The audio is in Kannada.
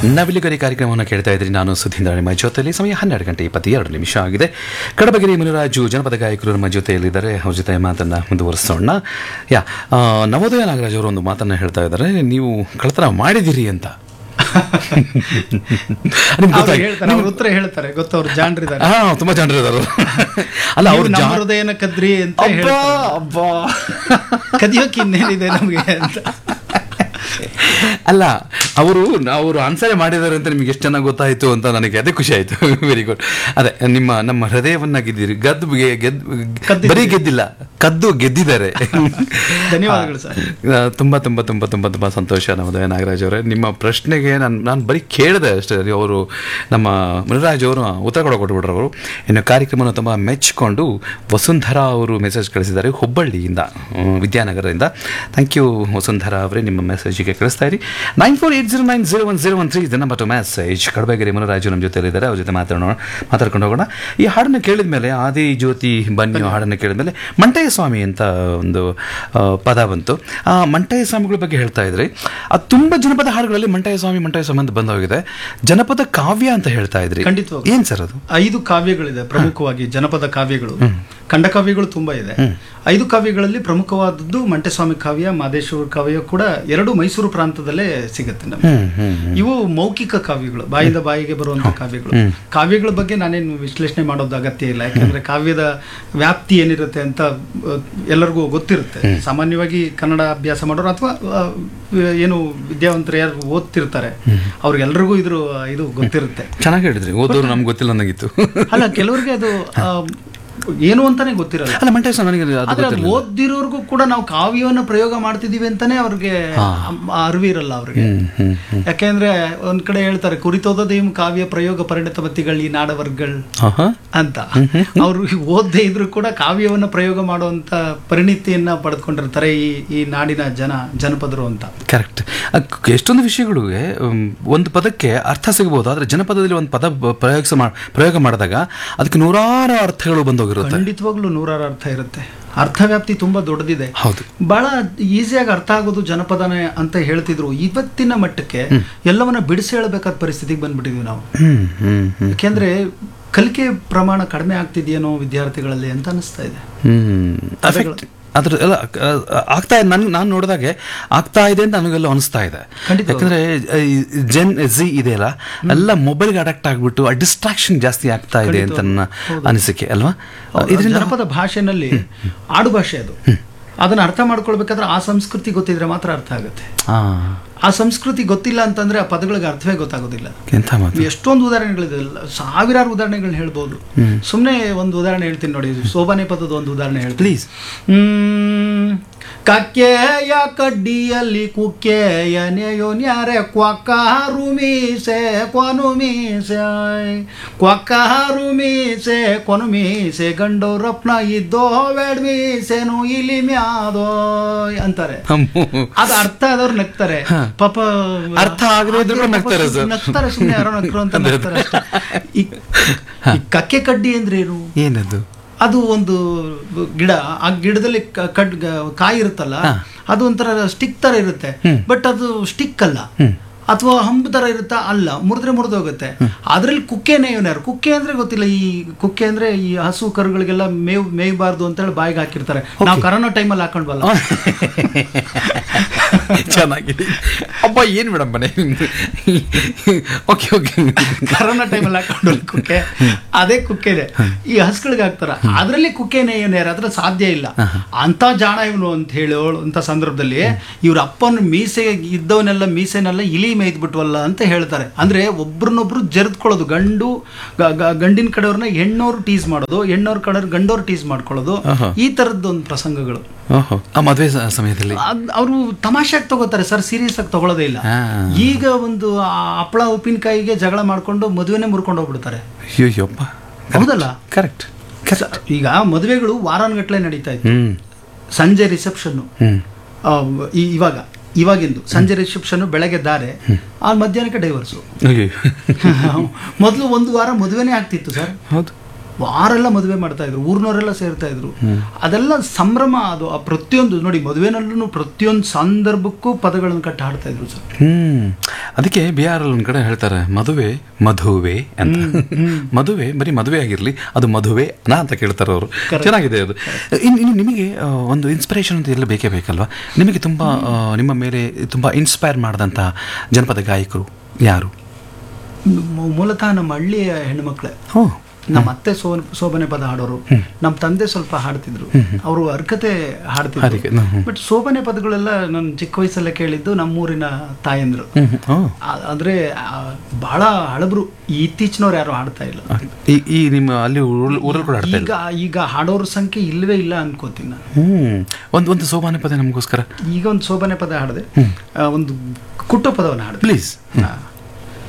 ನವಿಲುಗರಿ ಕಾರ್ಯಕ್ರಮವನ್ನು ಕೇಳ್ತಾ ಇದ್ರಿ ನಾನು ಸುಧೀಂದ್ರ ನಿಮ್ಮ ಜೊತೆಯಲ್ಲಿ ಸಮಯ ಹನ್ನೆರಡು ಗಂಟೆ ಇಪ್ಪತ್ತೆರಡು ನಿಮಿಷ ಆಗಿದೆ ಕಡಬಗಿರಿ ಮುನಿರಾಜು ಜನಪದ ಗಾಯಕರು ನಮ್ಮ ಜೊತೆಯಲ್ಲಿದ್ದಾರೆ ಅವ್ರ ಜೊತೆ ಮಾತನ್ನು ಮುಂದುವರಿಸೋಣ ಯಾ ಆ, ನವೋದಯ ನಾಗರಾಜ್ ಅವರು ಒಂದು ಮಾತನ್ನು ಹೇಳ್ತಾ ಇದ್ದಾರೆ ನೀವು ಕಳ್ಳತನ ಮಾಡಿದಿರಿ ಅಂತ ನಿಮ್ಗೆ ಅವ್ರು ಗೊತ್ತಾಗಿ- ಹೇಳ್ತಾರೆ ಅವ್ರ ಉತ್ತರ ಹೇಳ್ತಾರೆ ಗೊತ್ತವ್ರು ಜಾಣ್ರಿದ್ದಾರೆ ಹಾ ತುಂಬಾ ಜನರು ಇದ್ದಾರೆ ಅಲ್ಲ ನೀವು ಅವ್ರು ನಮ್ಮ ಜಾ- ಹೃದಯನ ಕದ್ರಿ ಅಂತ ಅಬ್ಬಾ, ಹೇಳ್ತಾರೆ. ಅಬ್ಬಾ. ಕದಿಯೋಕೆ ಇನ್ನೇನಿದೆ ನಮಗೆ ಅಂತ ಅಲ್ಲ ಅವರು ಅವರು ಆನ್ಸರ್ ಮಾಡಿದ್ದಾರೆ ಅಂತ ನಿಮಗೆ ಎಷ್ಟು ಚೆನ್ನಾಗಿ ಗೊತ್ತಾಯ್ತು ಅಂತ ನನಗೆ ಅದೇ ಖುಷಿ ಆಯ್ತು ವೆರಿ ಗುಡ್ ಅದೇ ನಿಮ್ಮ ನಮ್ಮ ಹೃದಯವನ್ನ ಗೆದ್ದಿರಿ ಗದ್ದು ಗೆ- ಗೆದ್ದು ಕದ್ದಿದ್ದೀರಿ. ಬರೀ ಗೆದ್ದಿಲ್ಲ ಕದ್ದು ಗೆದ್ದಿದ್ದಾರೆ ಧನ್ಯವಾದಗಳು ಸರ್. ಆ, ತುಂಬಾ ತುಂಬಾ ತುಂಬಾ ತುಂಬಾ ತುಂಬಾ ಸಂತೋಷ ನವೋದಯ ನಾಗರಾಜ್ ಅವರೇ ನಿಮ್ಮ ಪ್ರಶ್ನೆಗೆ ನಾನು ನಾನು ಬರೀ ಕೇಳಿದೆ ಅಷ್ಟೇ ಅವರು ನಮ್ಮ ಮುನಿರಾಜ್ ಅವರು ಉತ್ತರ ಕೂಡ ಕೊಟ್ಬಿಟ್ರು ಅವರು ಇನ್ನು ಕಾರ್ಯಕ್ರಮವನ್ನು ತುಂಬ ಮೆಚ್ಚಿಕೊಂಡು ವಸುಂಧರಾ ಅವರು ಮೆಸೇಜ್ ಕಳಿಸಿದ್ದಾರೆ ಹುಬ್ಬಳ್ಳಿಯಿಂದ ಹ್ಮ್, ವಿದ್ಯಾನಗರದಿಂದ ಥ್ಯಾಂಕ್ ಯು ವಸುಂಧರಾ ಅವರೇ ನಿಮ್ಮ ಮೆಸೇಜಿಗೆ ಕಳಿಸ್ತಾ ಇರಿ nine four eight zero nine zero one zero one three number to message Kadabagere Muniraju ನಮ್ಮ ಜೊತೆಲಿದ್ದಾರೆ ಅವ್ರ ಜೊತೆ ಮಾತಾಡೋಣ ಮಾತಾಡ್ಕೊಂಡು ಹೋಗೋಣ ಈ ಹಾಡನ್ನು ಕೇಳಿದ ಮೇಲೆ ಆದಿ ಜ್ಯೋತಿ ಬನ್ನಿ ಹಾಡನ್ನು ಕೇಳಿದ ಮೇಲೆ ಮಂಟಯ್ಯ ಸ್ವಾಮಿ ಅಂತ ಒಂದು ಆ, ಪದ ಬಂತು ಆ ಮಂಟಯ್ಯ ಸ್ವಾಮಿಗಳ ಬಗ್ಗೆ ಹೇಳ್ತಾ ಇದ್ರಿ ಅದು ತುಂಬ ಜನಪದ ಹಾಡುಗಳಲ್ಲಿ ಮಂಟಯ್ಯ ಸ್ವಾಮಿ ಮಂಟಯ್ಯ ಸ್ವಾಮಿ ಅಂತ ಬಂದೋಗಿದೆ ಜನಪದ ಕಾವ್ಯ ಅಂತ ಹೇಳ್ತಾ ಇದ್ರಿ ಖಂಡಿತವಾಗ್ಲೂ. ಏನ್ ಸರ್ ಅದು ಐದು ಕಾವ್ಯಗಳಿದೆ ಪ್ರಮುಖವಾಗಿ ಜನಪದ ಕಾವ್ಯಗಳು ಖಂಡ ಕಾವ್ಯಗಳು ತುಂಬಾ ಇದೆ ಐದು ಕಾವ್ಯಗಳಲ್ಲಿ ಪ್ರಮುಖವಾದದ್ದು ಮಂಟೆಸ್ವಾಮಿ ಕಾವ್ಯ ಮಾದೇಶ್ವರ ಕಾವ್ಯ ಕೂಡ ಎರಡು ಮೈಸೂರು ಪ್ರಾಂತದಲ್ಲೇ ಸಿಗುತ್ತೆ ನಮಗೆ ಹ್ಮ್ ಹ್ಮ್ ಹ್ಮ್. ಇವು ಮೌಖಿಕ ಕಾವ್ಯಗಳು ಬಾಯಿಂದ ಬಾಯಿಗೆ ಬರುವಂತ ಕಾವ್ಯಗಳು ಕಾವ್ಯಗಳ ಬಗ್ಗೆ ನಾನೇನು ವಿಶ್ಲೇಷಣೆ ಮಾಡೋದು ಅಗತ್ಯ ಇಲ್ಲ ಯಾಕಂದ್ರೆ ಕಾವ್ಯದ ವ್ಯಾಪ್ತಿ ಏನಿರುತ್ತೆ ಅಂತ ಅಹ್, ಎಲ್ಲರಿಗೂ ಗೊತ್ತಿರುತ್ತೆ ಸಾಮಾನ್ಯವಾಗಿ ಕನ್ನಡ ಅಭ್ಯಾಸ ಮಾಡೋರು ಅಥವಾ ಅಹ್, ಏನು ವಿದ್ಯಾವಂತರು ಯಾರು ಓದ್ತಿರ್ತಾರೆ ಅವ್ರಿಗೆಲ್ರಿಗೂ ಇದ್ರ ಇದು ಗೊತ್ತಿರುತ್ತೆ ಚೆನ್ನಾಗಿ ಹೇಳಿದ್ರಿ ಓದೋರು ನಮ್ಗೆ ಗೊತ್ತಿಲ್ಲ ಅನ್ನಂಗಿತ್ತು ಅಲ್ಲ ಕೆಲವರಿಗೆ ಅದು ಆ, ಏನು ಅಂತಾನೆ ಗೊತ್ತಿರಲ್ಲ ಅಲ್ಲ ಮಂಟಯ್ಯ ಸ್ವಾಮಿ ನನಗೆ ಅದು ಆದ್ರೆ ಅದು ಗೊತ್ತಿಲ್ಲ ಓದಿರೋರ್ಗೂ ಕೂಡ ನಾವು ಕಾವ್ಯವನ್ನು ಪ್ರಯೋಗ ಮಾಡ್ತಿದೀವಿ ಅಂತಾನೆ ಅವ್ರಿಗೆ ಅರಿವಿರಲ್ಲ ಅವ್ರಿಗೆ ಹ್ಮ್ ಹ್ಮ್ ಹ್ಮ್ ಯಾಕೆಂದ್ರೆ ಒಂದ್ ಕಡೆ ಹೇಳ್ತಾರೆ ಕುರಿತೋದದೇಂ ಕಾವ್ಯ ಪ್ರಯೋಗ ಪರಿಣಿತಮತಿಗಳು ಈ ನಾಡವರ್ಗಳು ಆಹಾ ಅಂತ ಅವರು ಓದದೇ ಇದ್ರು ಕೂಡ ಕಾವ್ಯವನ್ನ ಪ್ರಯೋಗ ಮಾಡುವಂತ ಪರಿಣಿತಿಯನ್ನ ಪಡೆದುಕೊಂಡಿರ್ತಾರೆ ಈ ಈ ನಾಡಿನ ಜನ ಜನಪದರು ಅಂತ ಕರೆಕ್ಟ್ ಎಷ್ಟೊಂದು ವಿಷಯಗಳಿಗೆ ಉಮ್, ಒಂದು ಪದಕ್ಕೆ ಅರ್ಥ ಸಿಗಬಹುದು ಆದರೆ ಜನಪದದಲ್ಲಿ ಒಂದು ಪದ ಬ- ಪ್ರಯೋಗಿಸ ಮಾ- ಪ್ರಯೋಗ ಮಾಡಿದಾಗ ಅದಕ್ಕೆ ನೂರಾರು ಅರ್ಥಗಳು ಬಂದೋಗಿರುತ್ತೆ ಖಂಡಿತವಾಗ್ಲೂ ನೂರಾರು ಅರ್ಥ ಇರುತ್ತೆ ಅರ್ಥವ್ಯಾಪ್ತಿ ತುಂಬಾ ದೊಡ್ಡದಿದೆ ಹೌದು ಬಹಳ ಈಸಿಯಾಗಿ ಅರ್ಥ ಆಗೋದು ಜನಪದನೇ ಅಂತ ಹೇಳ್ತಿದ್ರು ಇವತ್ತಿನ ಮಟ್ಟಕ್ಕೆ ಎಲ್ಲವನ್ನ ಬಿಡಿಸಿ ಹೇಳಬೇಕಾದ ಪರಿಸ್ಥಿತಿಗೆ ಬಂದ್ಬಿಟ್ಟಿದ್ವಿ ನಾವು ಹ್ಮ್ ಹ್ಮ್ ಹ್ಮ್ ಯಾಕೆಂದ್ರೆ ಕಲಿಕೆ ಪ್ರಮಾಣ ಕಡಿಮೆ ಆಗ್ತಿದೆಯೇನೋ ವಿದ್ಯಾರ್ಥಿಗಳಲ್ಲಿ ಅಂತ ಅನಿಸ್ತಾ ಇದೆ ಹ್ಮ್ Affect- ಅದ್ರ ಎಲ್ಲ ಅಹ್, ಆಗ್ತಾ ಇದೆ ನನ್ಗೆ ನಾನು ನೋಡಿದಾಗೆ ಆಗ್ತಾ ಇದೆ ಅಂತ ನನಗೆಲ್ಲ ಅನಿಸ್ತಾ ಇದೆ ಖಂಡಿತವಾಗ್ಲೂ. ಯಾಕಂದ್ರೆ ಜೆನ್ ಜಿ ಇದೆಯಲ್ಲ ಎಲ್ಲ ಮೊಬೈಲ್ಗೆ ಅಡಾಕ್ಟ್ ಆಗ್ಬಿಟ್ಟು ಆ ಡಿಸ್ಟ್ರಾಕ್ಷನ್ ಜಾಸ್ತಿ ಆಗ್ತಾ ಇದೆ ಅಂತ ನನ್ನ ಅನಿಸಿಕೆ ಅಲ್ವಾ ಇದರಿಂದ ಜನಪದ ಭಾಷೆನಲ್ಲಿ ಆಡು ಭಾಷೆ ಅದು ಅದನ್ನ ಅರ್ಥ ಮಾಡ್ಕೊಳ್ಬೇಕಾದ್ರೆ ಆ ಸಂಸ್ಕೃತಿ ಗೊತ್ತಿದ್ರೆ ಮಾತ್ರ ಅರ್ಥ ಆಗುತ್ತೆ ಹಾ ಆ ಸಂಸ್ಕೃತಿ ಗೊತ್ತಿಲ್ಲ ಅಂತಂದ್ರೆ ಆ ಪದಗಳಿಗೆ ಅರ್ಥವೇ ಗೊತ್ತಾಗೋದಿಲ್ಲ ಎಂಥ ಮಾತು ಎಷ್ಟೊಂದು ಉದಾಹರಣೆಗಳಿದೆ ಸಾವಿರಾರು ಉದಾಹರಣೆಗಳನ್ನ ಹೇಳ್ಬೋದು ಸುಮ್ಮನೆ ಒಂದು ಉದಾಹರಣೆ ಹೇಳ್ತೀನಿ ನೋಡಿ ಸೋಬಾನೆ ಪದದ ಒಂದು ಉದಾಹರಣೆ ಹೇಳ್ತೀನಿ ಪ್ಲೀಸ್ ಹ್ಮ್. ಕಕ್ಕೆಯ ಕಡ್ಡಿಯಲ್ಲಿ ಕುಕ್ಕೆಯ ನ್ಯಾರೆ ಕ್ವಕ್ಕಾರು ಮೀಸೆ ಕೊನು ಮೀಸೆ ಕ್ವಕ್ಕಾರು ಮೀಸೆ ಕೊನು ಮೀಸೆ ಗಂಡೋರಪ್ಪನ ಇದ್ದೋ ಬೇಡ್ ಮೀಸೆನು ಇಲ್ಲಿ ಮ್ಯಾದೋ ಅಂತಾರೆ ಅದು ಅರ್ಥ ಆದವ್ರು ನಗ್ತಾರೆ ಪಾಪ ಅರ್ಥ ಆಗದೇ ಇದ್ರು ಕೂಡ ನಗ್ತಾರೆ sir. ನಗ್ತಾರೆ ಸುಮ್ಮನೆ ಯಾರೋ ನಗ್ರು ಅಂತ ನಗ್ತಾರೆ ಅಷ್ಟೇ. ಈ ಈ ಕಕ್ಕೆ ಕಡ್ಡಿ ಅಂದ್ರೆ ಏನು ಏನದು ಅದು ಒಂದು ಗಿಡ ಆ ಗಿಡದಲ್ಲಿ ಕ- ಕಡ್ ಕಾಯಿ ಇರುತ್ತಲ್ಲ ಅದು ಒಂಥರ ಸ್ಟಿಕ್ ತರ ಇರುತ್ತೆ ಬಟ್ ಅದು ಸ್ಟಿಕ್ ಅಲ್ಲ ಅಥವಾ ಹಂಬು ತರ ಇರುತ್ತಾ ಅಲ್ಲ ಮುರಿದ್ರೆ ಮುರಿದೋಗುತ್ತೆ ಅದ್ರಲ್ಲಿ ಕುಕ್ಕೆನೇ ಯಾರು ಕುಕ್ಕೆ ಅಂದ್ರೆ ಗೊತ್ತಿಲ್ಲ ಈ ಕುಕ್ಕೆ ಅಂದ್ರೆ ಈ ಹಸು ಕರುಗಳಿಗೆಲ್ಲ ಮೇವ್ ಮೇಯ್ಬಾರ್ದು ಅಂತ ಹೇಳಿ ಬಾಯಿಗೆ ಹಾಕಿರ್ತಾರೆ ನಾವು ಕರೋನಾ ಟೈಮಲ್ಲಿ ಹಾಕೊಂಡ್ ಬಲ್ಲ ಚೆನ್ನಾಗಿದೆ ಅಬ್ಬ ಏನು ಮೇಡಮ್ ಮನೆ ಓಕೆ ಓಕೆ ಕರೋನಾ ಟೈಮಲ್ಲಿ ಹಾಕೊಂಡು ಕುಕ್ಕೆ ಅದೇ ಕುಕ್ಕೆನೆ ಈ ಹಸ್ಗಳಿಗೆ ಹಾಕ್ತಾರ ಅದ್ರಲ್ಲಿ ಕುಕ್ಕೆನೇ ಏನಾರ ಅದ್ರ ಸಾಧ್ಯ ಇಲ್ಲ ಅಂತ ಜಾಣ ಇವನು ಅಂತ ಹೇಳೋಂತ ಸಂದರ್ಭದಲ್ಲಿ ಇವ್ರ ಅಪ್ಪನ ಮೀಸೆ ಇದ್ದವನೆಲ್ಲ ಮೀಸೆನೆಲ್ಲ ಇಲಿ ಮೇಯ್ದ್ಬಿಟ್ವಲ್ಲ ಅಂತ ಹೇಳ್ತಾರೆ ಅಂದ್ರೆ ಒಬ್ರನ್ನೊಬ್ರು ಜರೆದ್ಕೊಳ್ಳೋದು ಗಂಡು ಗ- ಗ- ಗಂಡಿನ ಕಡೆಯವ್ರನ್ನ ಹೆಣ್ಣೋರು ಟೀಸ್ ಮಾಡೋದು ಹೆಣ್ಣೋರ್ ಕಡೆಯವ್ರು ಗಂಡೋರು ಟೀಸ್ ಮಾಡ್ಕೊಳ್ಳೋದು ಈ ತರದ್ದು ಒಂದು ಪ್ರಸಂಗಗಳು ಓಹೋ ಆ ಮದುವೆ ಸ- ಸಮಯದಲ್ಲಿ ಅವರು ತಮಾಷೆಯಾಗಿ ತಗೋತಾರೆ ಸರ್ ಸೀರಿಯಸ್ ಆಗಿ ತಗೊಳ್ಳೋದೇ ಇಲ್ಲ ಹಾ. ಈಗ ಒಂದು ಆ ಹಪ್ಪಳ ಉಪ್ಪಿನಕಾಯಿಗೆ ಜಗಳ ಮಾಡ್ಕೊಂಡು ಮದುವೆನೇ ಮುರ್ಕೊಂಡು ಹೋಗ್ಬಿಡ್ತಾರೆ ಅಯ್ಯೋಯ್ಯಪ್ಪ ಹೌದಲ್ಲ ಕರೆಕ್ಟ್ ಸ- ಈಗ ಮದುವೆಗಳು ವಾರಾನ್ಗಟ್ಲೆ ನಡೀತಾ ಇತ್ತು ಹ್ಮ್ ಸಂಜೆ ರಿಸೆಪ್ಷನ್ ಹ್ಮ್ ಇವಾಗ ಇವಾಗಿಂದು ಸಂಜೆ ರಿಸೆಪ್ಷನ್ ಬೆಳಗ್ಗೆ ದಾರೆ ಆ ಮಧ್ಯಾಹ್ನಕ್ಕೆ ಡೈವರ್ಸು ಅಯ್ಯೋ ಮೊದಲು ಒಂದು ವಾರ ಮದುವೆನೇ ಆಗ್ತಿತ್ತು ಸರ್ ಹೌದು ವಾರೆಲ್ಲ ಮದುವೆ ಮಾಡ್ತಾ ಇದ್ರು ಊರ್ನವರೆಲ್ಲ ಸೇರ್ತಾ ಇದ್ರು ಅದೆಲ್ಲ ಸಂಭ್ರಮ ಅದು ಆ ಪ್ರತಿಯೊಂದು ನೋಡಿ ಮದುವೆನಲ್ಲೂ ಪ್ರತಿಯೊಂದು ಸಂದರ್ಭಕ್ಕೂ ಪದಗಳನ್ನು ಕಟ್ಟಿ ಹಾಡ್ತಾ ಇದ್ರು ಸರ್ ಹ್ಮ್ ಅದಕ್ಕೆ ಬಿಹಾರ್ ಒಂದ್ ಕಡೆ ಹೇಳ್ತಾರೆ ಮದುವೆ ಮಧುವೆ ಅಂತ ಮದುವೆ ಬರೀ ಮದುವೆ ಆಗಿರ್ಲಿ ಅದು ಮದುವೆ ನಾ ಅಂತ ಕೇಳ್ತಾರೆ ಅವರು ಚೆನ್ನಾಗಿದೆ ಅದು ಇನ್ ಇನ್ನು ನಿಮಗೆ ಆ, ಒಂದು ಇನ್ಸ್ಪಿರೇಷನ್ ಅಂತ ಎಲ್ಲ ಬೇಕೇ ಬೇಕಲ್ವಾ ನಿಮಗೆ ತುಂಬಾ ಆ, ನಿಮ್ಮ ಮೇಲೆ ತುಂಬಾ ಇನ್ಸ್ಪೈರ್ ಮಾಡಿದಂತಹ ಜನಪದ ಗಾಯಕರು ಯಾರು ಮೂ- ಮೂಲತಃ ನಮ್ಮ ಹಳ್ಳಿಯ ಹೆಣ್ಮಕ್ಳೆ ಓ ನಮ್ಮ ಅತ್ತೆ ಸೋ ಶೋಭನೆ ಪದ ಹಾಡೋರು ನಮ್ಮ ತಂದೆ ಸ್ವಲ್ಪ ಹಾಡ್ತಿದ್ರು ಅವರು ಅರ್ಕತೆ ಹಾಡ್ತಿದ್ರು ಹರಿಕೆ, ಹ್ಮ್, ಹ್ಮ್. ಬಟ್ ಶೋಭನೆ ಪದಗಳೆಲ್ಲ ನಾನು ಚಿಕ್ಕ ವಯಸ್ಸಲ್ಲೇ ಕೇಳಿದ್ದು ನಮ್ಮೂರಿನ ತಾಯಂದ್ರು ಹ್ಮ್, ಹ್ಮ್. ಓ ಆ- ಅಂದ್ರೆ ಆ, ಬಹಳ ಹಳಬ್ರು ಈ ಇತ್ತೀಚಿನವ್ರು ಯಾರು ಹಾಡ್ತಾ ಇಲ್ಲ ಈ ಈ ನಿಮ್ಮ ಅಲ್ಲಿ ಊರಲ್ಲಿ ಊರಲ್ಲಿ ಕೂಡ ಆಡ್ತಾ ಈಗ ಈಗ ಹಾಡೋರ ಸಂಖ್ಯೆ ಇಲ್ವೇ ಇಲ್ಲ ಅನ್ಕೋತೀನಿ ನಾನು ಹ್ಮ್ ಒಂದು ಒಂದು ಸೋಮಾನೆ ಪದ ನಮಗೋಸ್ಕರ ಈಗ ಒಂದು ಶೋಭನೆ ಪದ ಹಾಡಿದೆ ಆ, ಒಂದು ಕುಟ್ಟು ಪದವನ್ನು ಹಾಡಿದೆ ಪ್ಲೀಸ್ ಆ,